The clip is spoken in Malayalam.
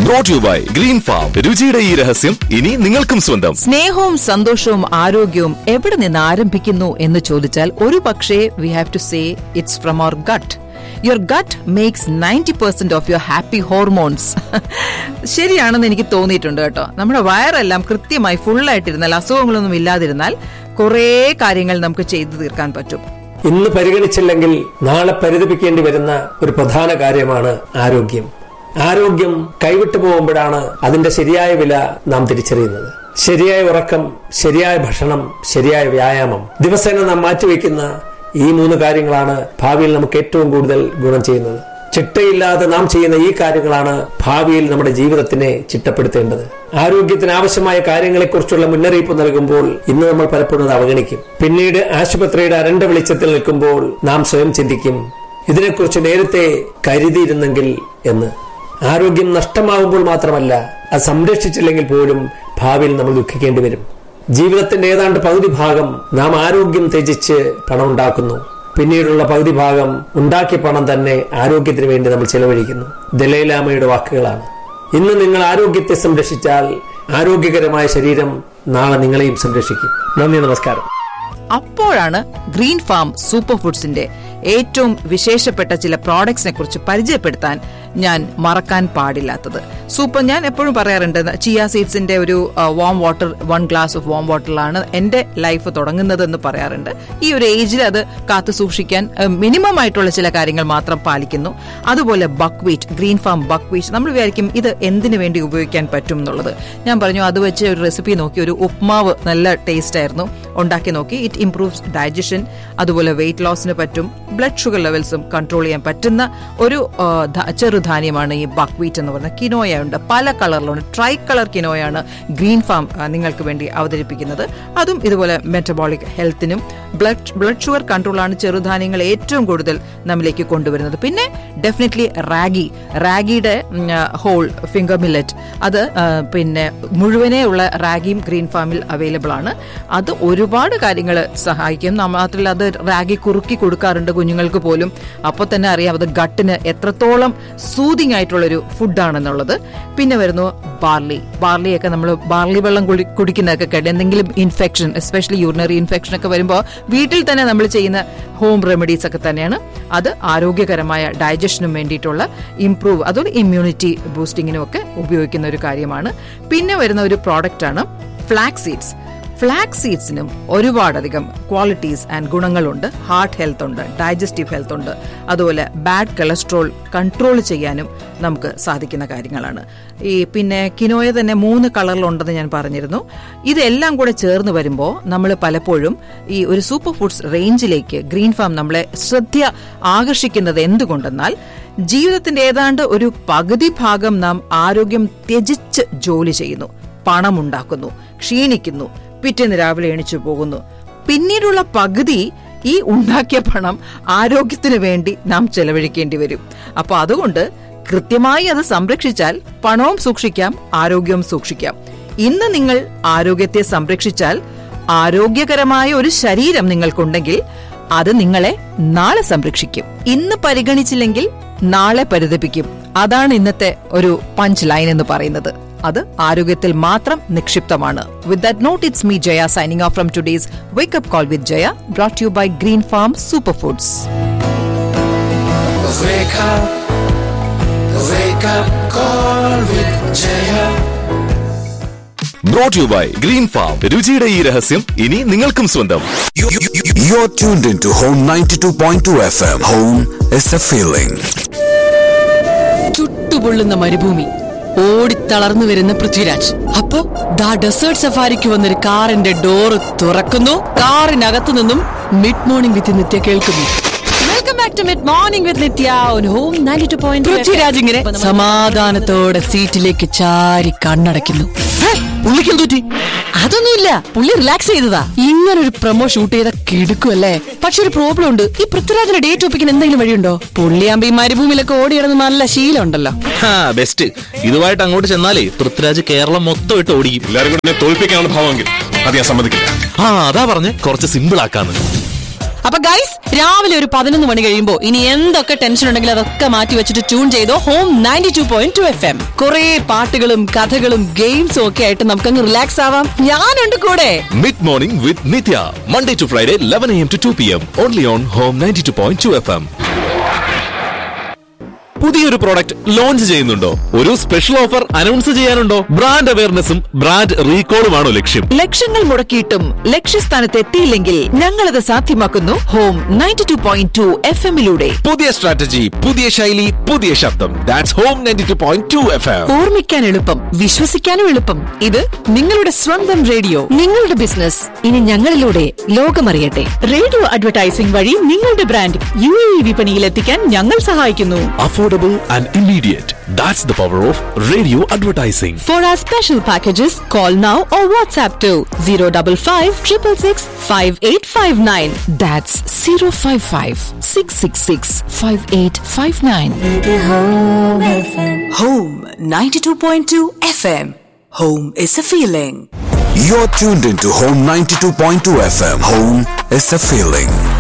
Brought you by Green Farm രുചിയുടെ ഈ രഹസ്യം ഇനി നിങ്ങൾക്കും സ്വന്തം സ്നേഹവും സന്തോഷവും ആരോഗ്യവും എവിടെ നിന്ന് ആരംഭിക്കുന്നു എന്ന് ചോദിച്ചാൽ ഒരു പക്ഷേ we have to say it's from our gut your gut makes ninety percent of your happy hormones ശരിയാണെന്ന് എനിക്ക് തോന്നിയിട്ടുണ്ട് കേട്ടോ നമ്മുടെ വയറെല്ലാം കൃത്യമായി ഫുള്ളായിട്ടിരുന്നാൽ അസുഖങ്ങളൊന്നും ഇല്ലാതിരുന്നാൽ കുറേ കാര്യങ്ങൾ നമുക്ക് ചെയ്തു തീർക്കാൻ പറ്റും ഇന്ന് പരിഗണിച്ചില്ലെങ്കിൽ നാളെ പരിതപിക്കേണ്ടി വരുന്ന ഒരു പ്രധാന കാര്യമാണ് ആരോഗ്യം ആരോഗ്യം കൈവിട്ടു പോകുമ്പോഴാണ് അതിന്റെ ശരിയായ വില നാം തിരിച്ചറിയുന്നത് ശരിയായ ഉറക്കം ശരിയായ ഭക്ഷണം ശരിയായ വ്യായാമം ദിവസേന നാം മാറ്റിവെക്കുന്ന ഈ മൂന്ന് കാര്യങ്ങളാണ് ഭാവിയിൽ നമുക്ക് ഏറ്റവും കൂടുതൽ ഗുണം ചെയ്യുന്നത് ചിട്ടയില്ലാതെ നാം ചെയ്യുന്ന ഈ കാര്യങ്ങളാണ് ഭാവിയിൽ നമ്മുടെ ജീവിതത്തിനെ ചിട്ടപ്പെടുത്തേണ്ടത് ആരോഗ്യത്തിന് ആവശ്യമായ കാര്യങ്ങളെക്കുറിച്ചുള്ള മുന്നറിയിപ്പ് നൽകുമ്പോൾ ഇന്ന് നമ്മൾ പലപ്പോഴും അത് അവഗണിക്കും പിന്നീട് ആശുപത്രിയുടെ അരണ്ട വെളിച്ചത്തിൽ നിൽക്കുമ്പോൾ നാം സ്വയം ചിന്തിക്കും ഇതിനെക്കുറിച്ച് നേരത്തെ കരുതിയിരുന്നെങ്കിൽ എന്ന് ആരോഗ്യം നഷ്ടമാകുമ്പോൾ മാത്രമല്ല അത് സംരക്ഷിച്ചില്ലെങ്കിൽ പോലും ഭാവിയിൽ നമ്മൾ ദുഃഖിക്കേണ്ടി വരും ജീവിതത്തിന്റെ ഏതാണ്ട് പകുതി ഭാഗം നാം ആരോഗ്യം ത്യജിച്ച് പണം ഉണ്ടാക്കുന്നു പിന്നീടുള്ള പകുതി ഭാഗം ഉണ്ടാക്കിയ പണം തന്നെ ആരോഗ്യത്തിന് വേണ്ടി നമ്മൾ ചെലവഴിക്കുന്നു ദലൈലാമയുടെ വാക്കുകളാണ് ഇന്ന് നിങ്ങൾ ആരോഗ്യത്തെ സംരക്ഷിച്ചാൽ ആരോഗ്യകരമായ ശരീരം നാളെ നിങ്ങളെയും സംരക്ഷിക്കും നന്ദി നമസ്കാരം അപ്പോഴാണ് ഗ്രീൻ ഫാം സൂപ്പർ ഫുഡ്സിന്റെ ഏറ്റവും വിശേഷപ്പെട്ട ചില പ്രോഡക്ട്സിനെ കുറിച്ച് പരിചയപ്പെടുത്താൻ ഞാൻ മറക്കാൻ പാടില്ലാത്തത് സൂപ്പർ ഞാൻ എപ്പോഴും പറയാറുണ്ട് ചിയ സീഡ്സിന്റെ ഒരു warm water one glass of warm വാട്ടറിലാണ് എന്റെ ലൈഫ് തുടങ്ങുന്നതെന്ന് പറയാറുണ്ട് ഈ ഒരു ഏജിൽ അത് കാത്തു സൂക്ഷിക്കാൻ മിനിമം ആയിട്ടുള്ള ചില കാര്യങ്ങൾ മാത്രം പാലിക്കുന്നു അതുപോലെ buckwheat Green Farm buckwheat നമ്മൾ വിചാരിക്കും ഇത് എന്തിനു വേണ്ടി ഉപയോഗിക്കാൻ പറ്റും എന്നുള്ളത് ഞാൻ പറഞ്ഞു അത് വെച്ച് ഒരു റെസിപ്പി നോക്കി ഒരു ഉപ്മാവ് നല്ല ടേസ്റ്റ് ആയിരുന്നു ഉണ്ടാക്കി നോക്കി ഇറ്റ് ഇംപ്രൂവ്സ് ഡൈജഷൻ അതുപോലെ വെയിറ്റ് ലോസിന് പറ്റും ബ്ലഡ് ഷുഗർ ലെവൽസും കൺട്രോൾ ചെയ്യാൻ പറ്റുന്ന ഒരു ആ, ധ- ചെറുധാന്യമാണ് ഈ ബക്ക് വീറ്റ് എന്ന് പറയുന്നത് കിനോയ ഉണ്ട് പല കളറിലുണ്ട് ട്രൈ കളർ കിനോയാണ് ഗ്രീൻ ഫാം ആ, നിങ്ങൾക്ക് വേണ്ടി അവതരിപ്പിക്കുന്നത് അതും ഇതുപോലെ മെറ്റബോളിക് ഹെൽത്തിനും ബ്ലഡ് ബ്ലഡ് ഷുഗർ കൺട്രോളാണ് ചെറുധാന്യങ്ങൾ ഏറ്റവും കൂടുതൽ നമ്മിലേക്ക് കൊണ്ടുവരുന്നത് പിന്നെ ഡെഫിനറ്റ്ലി റാഗി റാഗിയുടെ ഹോൾ ഫിംഗർ മില്ലറ്റ് അത് ആ, പിന്നെ മുഴുവനേ ഉള്ള റാഗിയും ഗ്രീൻ ഫാമിൽ അവൈലബിൾ ആണ് അത് ഒരുപാട് കാര്യങ്ങൾ സഹായിക്കും നമ്മ- മാത്രമല്ല അത് റാഗി കുറുക്കി കൊടുക്കാറുണ്ട് കുഞ്ഞുങ്ങൾക്ക് പോലും അപ്പോൾ തന്നെ അറിയാം അത് ഗട്ടിന് എത്രത്തോളം സൂതിങ് ആയിട്ടുള്ളൊരു ഫുഡാണെന്നുള്ളത് പിന്നെ വരുന്നു ബാർലി ബാർലിയൊക്കെ നമ്മൾ ബാർലി വെള്ളം കുടി കുടിക്കുന്നതൊക്കെ കേട്ട് എന്തെങ്കിലും ഇൻഫെക്ഷൻ എസ്പെഷ്യലി യൂറിനറി ഇൻഫെക്ഷൻ ഒക്കെ വരുമ്പോൾ വീട്ടിൽ തന്നെ നമ്മൾ ചെയ്യുന്ന ഹോം റെമഡീസ് ഒക്കെ തന്നെയാണ് അത് ആരോഗ്യകരമായ ഡൈജഷനും വേണ്ടിയിട്ടുള്ള ഇംപ്രൂവ് അതുപോലെ ഇമ്മ്യൂണിറ്റി ബൂസ്റ്റിങ്ങിനും ഒക്കെ ഉപയോഗിക്കുന്ന ഒരു കാര്യമാണ് പിന്നെ വരുന്ന ഒരു പ്രോഡക്റ്റ് ആണ് ഫ്ലാക്സ് സീഡ്സ് ഫ്ലാക്സ് സീഡ്സിനും ഒരുപാടധികം ക്വാളിറ്റീസ് ആൻഡ് ഗുണങ്ങളുണ്ട് ഹാർട്ട് ഹെൽത്ത് ഉണ്ട് ഡൈജസ്റ്റീവ് ഹെൽത്ത് ഉണ്ട് അതുപോലെ ബാഡ് കൊളസ്ട്രോൾ കൺട്രോൾ ചെയ്യാനും നമുക്ക് സാധിക്കുന്ന കാര്യങ്ങളാണ് ഈ പിന്നെ കിനോയ തന്നെ മൂന്ന് കളറിലുണ്ടെന്ന് ഞാൻ പറഞ്ഞിരുന്നു ഇതെല്ലാം കൂടെ ചേർന്ന് വരുമ്പോൾ നമ്മൾ പലപ്പോഴും ഈ ഒരു സൂപ്പർ ഫുഡ്സ് റേഞ്ചിലേക്ക് ഗ്രീൻ ഫാം നമ്മളെ ശ്രദ്ധ ആകർഷിക്കുന്നത് എന്തുകൊണ്ടെന്നാൽ ജീവിതത്തിന്റെ ഏതാണ്ട് ഒരു പകുതി ഭാഗം നാം ആരോഗ്യം ത്യജിച്ച് ജോലി ചെയ്യുന്നു പണമുണ്ടാക്കുന്നു ക്ഷീണിക്കുന്നു പിറ്റേന്ന് രാവിലെ എണിച്ചു പോകുന്നു പിന്നീടുള്ള പകുതി ഈ ഉണ്ടാക്കിയ പണം ആരോഗ്യത്തിന് വേണ്ടി നാം ചെലവഴിക്കേണ്ടി വരും അപ്പൊ അതുകൊണ്ട് കൃത്യമായി അത് സംരക്ഷിച്ചാൽ പണവും സൂക്ഷിക്കാം ആരോഗ്യവും സൂക്ഷിക്കാം ഇന്ന് നിങ്ങൾ ആരോഗ്യത്തെ സംരക്ഷിച്ചാൽ ആരോഗ്യകരമായ ഒരു ശരീരം നിങ്ങൾക്കുണ്ടെങ്കിൽ അത് നിങ്ങളെ നാളെ സംരക്ഷിക്കും ഇന്ന് പരിഗണിച്ചില്ലെങ്കിൽ നാളെ പരിതപിക്കും അതാണ് ഇന്നത്തെ ഒരു പഞ്ച് ലൈൻ എന്ന് പറയുന്നത് അത് ആരോഗ്യത്തിൽ മാത്രം നിക്ഷിപ്തമാണ് with that note it's me Jaya signing off from today's wake up call with Jaya brought you by Green Farm super foods Wake up, wake up, call with Jaya. Brought you by Green Farm രുചിയുടെ ഈ രഹസ്യം ഇനി നിങ്ങൾക്കും സ്വന്തം You're tuned into Home 92.2 FM. Home is a feeling. ചുട്ടുപൊള്ളുന്ന മരുഭൂമി ഓടിത്തളർന്നു വരുന്ന പൃഥ്വിരാജ് അപ്പോ ദാ ഡെസേർട്ട് സഫാരിക്ക് വന്നൊരു കാറിന്റെ ഡോറ് തുറക്കുന്നു കാറിനകത്തു നിന്നും മിഡ് മോർണിംഗ് വിത്ത് നിത്യ കേൾക്കുന്നു welcome back to mid morning with Nithya on home 92.2 Prithviraj ഇങ്ങനെ സമാധാനത്തോടെ സീറ്റിലേക്ക് ചാരി കണ്ണടയ്ക്കുന്നു പുള്ളിക്കും പറ്റി അതൊന്നുമില്ല പുള്ളി റിലാക്സ് ചെയ്തതാ ഇങ്ങനെ ഒരു പ്രൊമോ ഷൂട്ട് ചെയ്ത കിടുക്കുമല്ലേ പക്ഷെ ഒരു പ്രോബ്ലം ഉണ്ട് ഈ പൃഥ്വിരാജിന്റെ ഡേറ്റ് ഒപ്പിക്കാൻ എന്തെങ്കിലും വഴിയുണ്ടോ പുള്ളിയാകുമ്പോ ഈ മരുഭൂമിയിലൊക്കെ ഓടി കിടന്ന് നല്ല ശീലം ഉണ്ടല്ലോ ബെസ്റ്റ് ഇതുമായിട്ട് അങ്ങോട്ട് ചെന്നാലേ പൃഥ്വിരാജ് കേരളം മൊത്തം ഇട്ട് ഓടിക്കും എല്ലാരും കൂടി എന്നെ തോൽപ്പിക്കാനുള്ള ഭാവമെങ്കിൽ അത് ഞാൻ സമ്മതിക്കില്ല ആ അതാ പറഞ്ഞ് കുറച്ച് സിമ്പിൾ ആക്കാന്ന് അപ്പൊ ഗൈസ് രാവിലെ ഒരു പതിനൊന്ന് മണി കഴിയുമ്പോ ഇനി എന്തൊക്കെ ടെൻഷൻ ഉണ്ടെങ്കിലും അതൊക്കെ മാറ്റി വെച്ചിട്ട് ട്യൂൺ ചെയ്തോ home ninety two point two F M കുറെ പാട്ടുകളും കഥകളും ഗെയിംസും ഒക്കെ ആയിട്ട് നമുക്കങ്ങ് റിലാക്സ് ആവാം ഞാനുണ്ട് കൂടെ mid morning with Nithya Monday to Friday eleven M to to P am only on home ninety two point two F M പുതിയൊരു പ്രോഡക്റ്റ് ലോഞ്ച് ചെയ്യുന്നുണ്ടോ ഒരു special offer announce ചെയ്യാനുണ്ടോ brand അവയർനെസ്സും brand റീകോളുമാണോ ലക്ഷ്യം ലക്ഷങ്ങൾ മുടക്കിയിട്ടും ലക്ഷ്യസ്ഥാനത്ത് എത്തിയില്ലെങ്കിൽ ഞങ്ങളത് സാധ്യമാക്കുന്നു home ninety two point two F എമ്മിലൂടെ പുതിയ സ്ട്രാറ്റജി പുതിയ ശൈലി പുതിയ ശബ്ദം that's home ninety two point two F M ഓർമ്മിക്കാൻ എളുപ്പം വിശ്വസിക്കാനും എളുപ്പം ഇത് നിങ്ങളുടെ സ്വന്തം റേഡിയോ നിങ്ങളുടെ ബിസിനസ് ഇനി ഞങ്ങളിലൂടെ ലോകമറിയട്ടെ റേഡിയോ അഡ്വർടൈസിംഗ് വഴി നിങ്ങളുടെ ബ്രാൻഡ് യു എ വിപണിയിൽ എത്തിക്കാൻ ഞങ്ങൾ സഹായിക്കുന്നു affordable and immediate. That's the power of radio advertising. For our special packages, call now or WhatsApp to 055 666 5859. That's zero five five six six six five eight five nine Home 92.2 FM. Home is a feeling. You're tuned into Home 92.2 FM. Home is a feeling.